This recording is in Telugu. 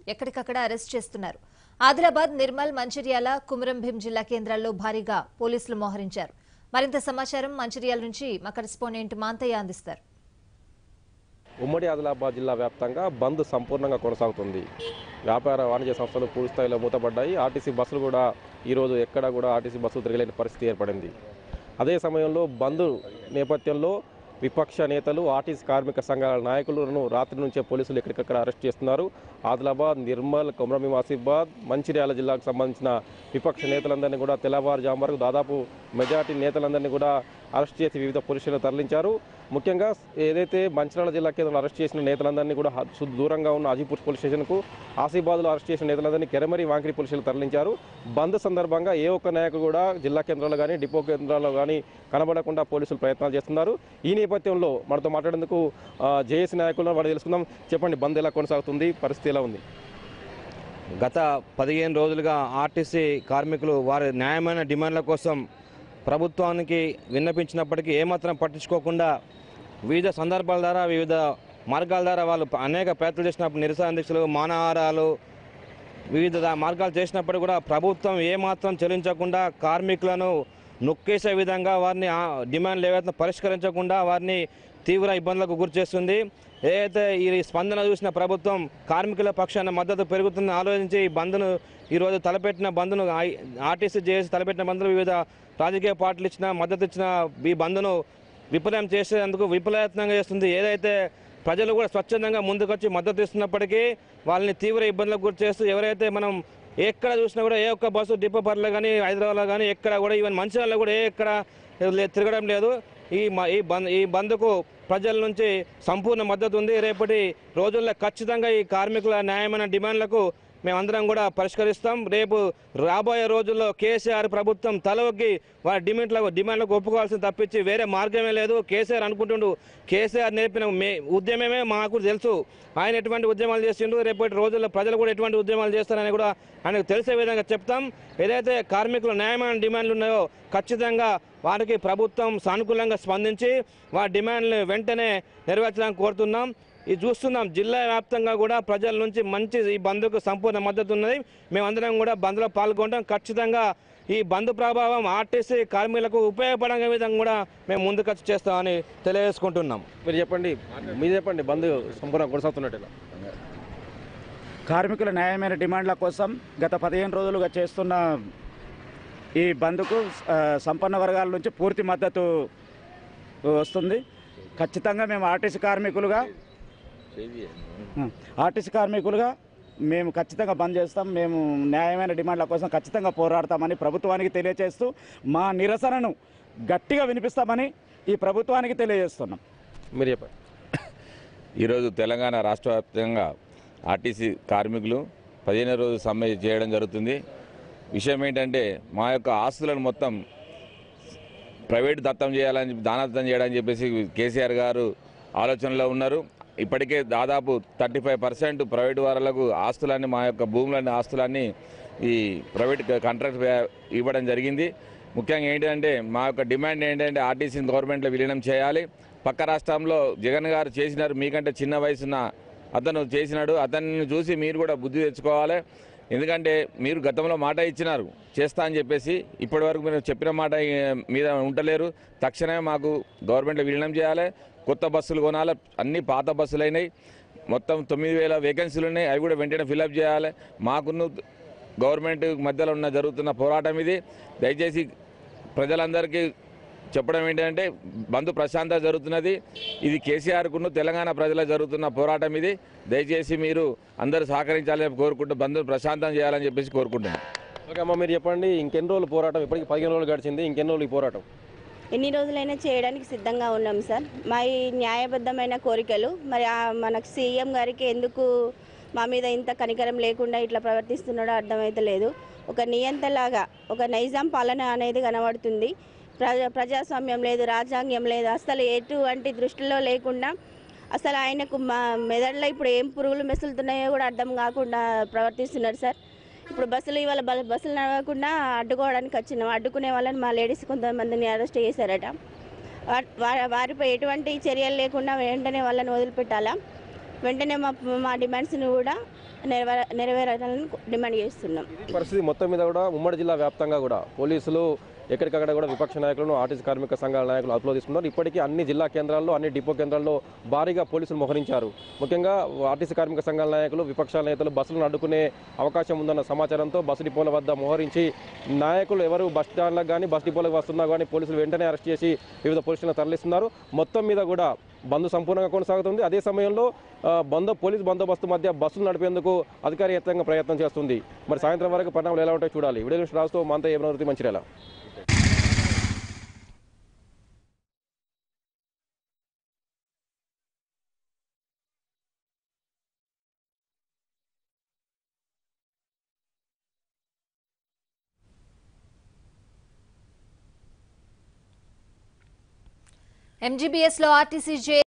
ఎక్కడికక్కడ అరెస్ట్ చేస్తున్నారు ఆదిలాబాద్ నిర్మల్ మంచిర్యాల కుమరంభీం జిల్లా కేంద్రాల్లో భారీగా పోలీసులు మోహరించారు మరింత సమాచారం మంచిర్యాల నుంచి మా కరెస్పాండెంట్ మాంతయ్య అందిస్తారు ఉమ్మడి ఆదిలాబాద్ జిల్లా వ్యాప్తంగా బంద్ సంపూర్ణంగా కొనసాగుతుంది వ్యాపార వాణిజ్య సంస్థలు పూర్తి స్థాయిలో మూతపడ్డాయి ఆర్టీసీ బస్సులు కూడా ఈరోజు ఎక్కడ కూడా ఆర్టీసీ బస్సులు తిరగలేని పరిస్థితి ఏర్పడింది అదే సమయంలో బంద్ నేపథ్యంలో విపక్ష నేతలు ఆర్టీసీ కార్మిక సంఘాల నాయకులను రాత్రి నుంచే పోలీసులు ఎక్కడికక్కడ అరెస్ట్ చేస్తున్నారు ఆదిలాబాద్ నిర్మల్ కొమరమీం ఆసిఫాబాద్ మంచిర్యాల జిల్లాకు సంబంధించిన విపక్ష నేతలందరినీ కూడా తెల్లవారుజాము వరకు దాదాపు మెజార్టీ నేతలందరినీ కూడా అరెస్ట్ చేసి వివిధ పోలీసులు తరలించారు ముఖ్యంగా ఏదైతే మంచిర్యాల జిల్లా కేంద్రంలో అరెస్ట్ చేసిన నేతలందరినీ కూడా హ- సు- దూరంగా ఉన్న అజీపూర్ పోలీస్ స్టేషన్కు ఆసిఫాబాద్లో అరెస్ట్ చేసిన నేతలందరినీ కెరమరి వాంకిరి పోలీసులు తరలించారు బంద్ సందర్భంగా ఏ ఒక్క నాయకుడు కూడా జిల్లా కేంద్రాల్లో కానీ డిపో కేంద్రాల్లో కానీ కనబడకుండా పోలీసులు ప్రయత్నాలు చేస్తున్నారు ఈ నేపథ్యంలో మనతో మాట్లాడేందుకు జేఏసీ నాయకులను వాడు తెలుసుకుందాం చెప్పండి బంద్ ఎలా కొనసాగుతుంది పరిస్థితి ఎలా ఉంది గత పదిహేను రోజులుగా ఆర్టీసీ కార్మికులు వారి న్యాయమైన డిమాండ్ల కోసం ప్రభుత్వానికి విన్నపించినప్పటికీ ఏమాత్రం పట్టించుకోకుండా వివిధ సందర్భాల ద్వారా వివిధ మార్గాల ద్వారా వాళ్ళు అనేక ప్రయత్నాలు చేసినప్పుడు నిరసన దీక్షలు మానహారాలు వివిధ దా- మార్గాలు చేసినప్పుడు కూడా ప్రభుత్వం ఏమాత్రం చెల్లించకుండా కార్మికులను నొక్కేసే విధంగా వారిని ఆ డిమాండ్లు ఏవైతే పరిష్కరించకుండా వారిని తీవ్ర ఇబ్బందులకు గురి చేస్తుంది ఏదైతే ఈ స్పందన చూసిన ప్రభుత్వం కార్మికుల పక్షాన మద్దతు పెరుగుతుందని ఆలోచించి ఈ బంద్ను ఈరోజు తలపెట్టిన బంద్ను ఐ- ఆర్టీసీ చేసి తలపెట్టిన బంద్ను వివిధ రాజకీయ పార్టీలు ఇచ్చిన మద్దతు ఇచ్చిన ఈ బంద్ను విఫలం చేసేందుకు విఫలయత్నంగా చేస్తుంది ఏదైతే ప్రజలు కూడా స్వచ్ఛందంగా ముందుకొచ్చి మద్దతు ఇస్తున్నప్పటికీ వాళ్ళని తీవ్ర ఇబ్బందులకు గురి చేస్తూ ఎవరైతే మనం ఎక్కడ చూసినా కూడా ఏ ఒక్క బస్సు డిపో పర్లో కానీ హైదరాబాద్లో కానీ ఎక్కడ కూడా ఈవెన్ మంచిర్యాలలో కూడా ఏ ఎక్కడ లే- తిరగడం లేదు ఈ మ- ఈ బంద్ ఈ బంద్కు ప్రజల నుంచి సంపూర్ణ మద్దతు ఉంది రేపటి రోజుల్లో ఖచ్చితంగా ఈ కార్మికుల న్యాయమైన డిమాండ్లకు మేమందరం కూడా పరిష్కరిస్తాం రేపు రాబోయే రోజుల్లో కేసీఆర్ ప్రభుత్వం తలవొగ్గి వారి డిమాండ్లకు డిమాండ్లకు ఒప్పుకోవాల్సిన తప్పించి వేరే మార్గమే లేదు కేసీఆర్ అనుకుంటుండు కేసీఆర్ నేర్పిన మే ఉద్యమమే మాకు తెలుసు ఆయన ఎటువంటి ఉద్యమాలు చేసిండు రేపటి రోజుల్లో ప్రజలు కూడా ఎటువంటి ఉద్యమాలు చేస్తారని కూడా ఆయనకు తెలిసే విధంగా చెప్తాం ఏదైతే కార్మికుల న్యాయమైన డిమాండ్లు ఉన్నాయో ఖచ్చితంగా వారికి ప్రభుత్వం సానుకూలంగా స్పందించి వారి డిమాండ్లు వెంటనే నెరవేర్చడానికి కోరుతున్నాం ఇది చూస్తున్నాం జిల్లా వ్యాప్తంగా కూడా ప్రజల నుంచి మంచి ఈ బంద్కు సంపూర్ణ మద్దతు ఉన్నది మేమందరం కూడా బంద్లో పాల్గొంటాం ఖచ్చితంగా ఈ బంద్ ప్రభావం ఆర్టీసీ కార్మికులకు ఉపయోగపడే విధంగా కూడా మేము ముందుకొచ్చి చేస్తామని తెలియజేసుకుంటున్నాం మీరు చెప్పండి మీరు చెప్పండి బంద్ సంపూర్ణ కొనసాగుతున్నట్టు కార్మికుల న్యాయమైన డిమాండ్ల కోసం గత పదిహేను రోజులుగా చేస్తున్న ఈ బంద్కు ఆ, సంపన్న వర్గాల నుంచి పూర్తి మద్దతు వస్తుంది ఖచ్చితంగా మేము ఆర్టీసీ కార్మికులుగా ఆ, ఆర్టీసీ కార్మికులుగా మేము ఖచ్చితంగా బంద్ చేస్తాం మేము న్యాయమైన డిమాండ్ల కోసం ఖచ్చితంగా పోరాడతామని ప్రభుత్వానికి తెలియజేస్తూ మా నిరసనను గట్టిగా వినిపిస్తామని ఈ ప్రభుత్వానికి తెలియజేస్తున్నాం మీరు చెప్పండి ఈరోజు తెలంగాణ రాష్ట్ర వ్యాప్తంగా ఆర్టీసీ కార్మికులు పదిహేను రోజు సమ్మె చేయడం జరుగుతుంది విషయం ఏంటంటే మా యొక్క ఆస్తులను మొత్తం ప్రైవేట్ దత్తం చేయాలని చెప్పి దానదత్తం చేయడానికి చెప్పేసి కేసీఆర్ గారు ఆలోచనలో ఉన్నారు ఇప్పటికే దాదాపు థర్టీ ఫైవ్ పర్సెంట్ ప్రైవేట్ వారులకు ఆస్తులన్నీ మా యొక్క భూములన్నీ ఆస్తులన్నీ ఈ ప్రైవేట్ కాంట్రాక్ట్ వే- ఇవ్వడం జరిగింది ముఖ్యంగా ఏంటంటే మా యొక్క డిమాండ్ ఏంటంటే ఆర్టీసీని గవర్నమెంట్లో విలీనం చేయాలి పక్క రాష్ట్రంలో జగన్ గారు చేసినారు మీకంటే చిన్న వయసున్న అతను చేసినాడు అతన్ని చూసి మీరు కూడా బుద్ధి తెచ్చుకోవాలి ఎందుకంటే మీరు గతంలో మాట ఇచ్చినారు చేస్తా అని చెప్పేసి ఇప్పటి వరకు మీరు చెప్పిన మాట ఏ, మీద ఉండలేరు తక్షణమే మాకు గవర్నమెంట్లో విలీనం చేయాలి కొత్త బస్సులు కొనాలి అన్ని పాత బస్సులు అయినాయి మొత్తం తొమ్మిది వేల వేకెన్సీలు ఉన్నాయి అవి కూడా వెంటనే ఫిలప్ చేయాలి మాకును గవర్నమెంట్ మధ్యలో ఉన్న జరుగుతున్న పోరాటం ఇది దయచేసి ప్రజలందరికీ చెప్పడం ఏంటంటే బంధు ప్రశాంత జరుగుతున్నది ఇది కేసీఆర్కును తెలంగాణ ప్రజలకు జరుగుతున్న పోరాటం ఇది దయచేసి మీరు అందరూ సహకరించాలని కోరుకుంటూ బంధును ప్రశాంతం చేయాలని చెప్పేసి కోరుకుంటున్నాను ఓకే అమ్మ మీరు చెప్పండి ఇంకెన్ని రోజులు పోరాటం ఇప్పటికి పదిహేను రోజులు గడిచింది ఇంకెన్ని రోజులు ఈ పోరాటం ఎన్ని రోజులైనా చేయడానికి సిద్ధంగా ఉన్నాం సార్ మా ఈ న్యాయబద్ధమైన కోరికలు మరి ఆ మనకు సీఎం గారికి ఎందుకు మా మీద ఇంత కనికరం లేకుండా ఇట్లా ప్రవర్తిస్తున్నాడో అర్థమైతలేదు ఒక నియంతలాగా ఒక నైజాం పాలన అనేది కనబడుతుంది ప్రజా ప్రజాస్వామ్యం లేదు రాజ్యాంగం లేదు అసలు ఎటువంటి దృష్టిలో లేకుండా అసలు ఆయనకు మా మెదడులో ఇప్పుడు ఏం పురుగులు మెసులుతున్నాయో కూడా అర్థం కాకుండా ప్రవర్తిస్తున్నారు సార్ ఇప్పుడు బస్సులు ఇవాళ బ- బస్సులు నడవకుండా అడ్డుకోవడానికి వచ్చినాం అడ్డుకునే వాళ్ళని మా లేడీస్ కొంతమందిని అరెస్ట్ చేశారట వా- వా- వారిపై ఎటువంటి చర్యలు లేకుండా వెంటనే వాళ్ళని వదిలిపెట్టాలా వెంటనే మా మా డిమాండ్స్ని కూడా నెరవేర నెరవేరాలని డిమాండ్ చేస్తున్నాం ఈ పరిస్థితి మొత్తం మీద కూడా ఉమ్మడి జిల్లా వ్యాప్తంగా కూడా పోలీసులు ఎక్కడికక్కడ కూడా విపక్ష నాయకులను ఆర్టీసీ కార్మిక సంఘాల నాయకులు అదుపులో తీసుకున్నారు ఇప్పటికీ అన్ని జిల్లా కేంద్రాల్లో అన్ని డిపో కేంద్రాల్లో భారీగా పోలీసులు మోహరించారు ముఖ్యంగా ఆర్టీసీ కార్మిక సంఘాల నాయకులు విపక్షాల నేతలు బస్సులను అడ్డుకునే అవకాశం ఉందన్న సమాచారంతో బస్సు డిపోల వద్ద మోహరించి నాయకులు ఎవరు బస్ స్టాండ్లకు కానీ బస్ డిపోలకు వస్తున్నా కానీ పోలీసులు వెంటనే అరెస్ట్ చేసి వివిధ పోలీసులను తరలిస్తున్నారు మొత్తం మీద కూడా బంద్ సంపూర్ణంగా కొనసాగుతుంది అదే సమయంలో ఆ, బంద పోలీస్ బందోబస్తు మధ్య బస్సులు నడిపేందుకు అధికారయుతంగా ప్రయత్నం చేస్తుంది మరి సాయంత్రం వరకు పరిణామాలు ఎలా ఉంటాయో చూడాలి వీడియో నుంచి రాస్తూ మంత ఏమనవృత్తి మంచిర్యాల ఎంజీబీఎస్ లో ఆర్టీసీ జే